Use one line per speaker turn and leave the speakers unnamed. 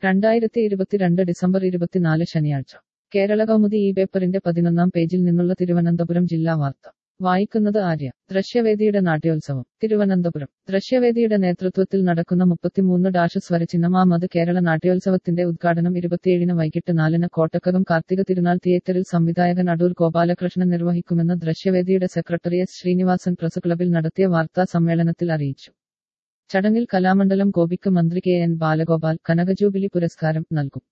രണ്ടായിരത്തി ഇരുപത്തിരണ്ട് ഡിസംബർ ഇരുപത്തിനാല് ശനിയാഴ്ച കേരള കൗമുദി ഈ പേപ്പറിന്റെ പതിനൊന്നാം പേജിൽ നിന്നുള്ള തിരുവനന്തപുരം ജില്ലാ വാർത്ത വായിക്കുന്നത് ആര്യ ദൃശ്യവേദിയുടെ നാട്യോത്സവം തിരുവനന്തപുരം ദൃശ്യവേദിയുടെ നേതൃത്വത്തിൽ നടക്കുന്ന മുപ്പത്തിമൂന്ന് ഡാഷ് സ്വരചിഹ്നമാമത് കേരള നാട്യോത്സവത്തിന്റെ ഉദ്ഘാടനം ഇരുപത്തിയേഴിന് വൈകിട്ട് നാലിന് കോട്ടക്കകം കാർത്തിക തിരുനാൾ തിയേറ്ററിൽ സംവിധായകൻ അടൂർ ഗോപാലകൃഷ്ണൻ നിർവഹിക്കുമെന്ന് ദൃശ്യവേദിയുടെ സെക്രട്ടറി എസ് ശ്രീനിവാസൻ പ്രസ് ക്ലബിൽ നടത്തിയ വാർത്താ സമ്മേളനത്തിൽ അറിയിച്ചു ചടങ്ങിൽ കലാമണ്ഡലം ഗോപിക്ക് മന്ത്രി കെ എൻ ബാലഗോപാൽ കനകജൂബിലി പുരസ്കാരം നൽകും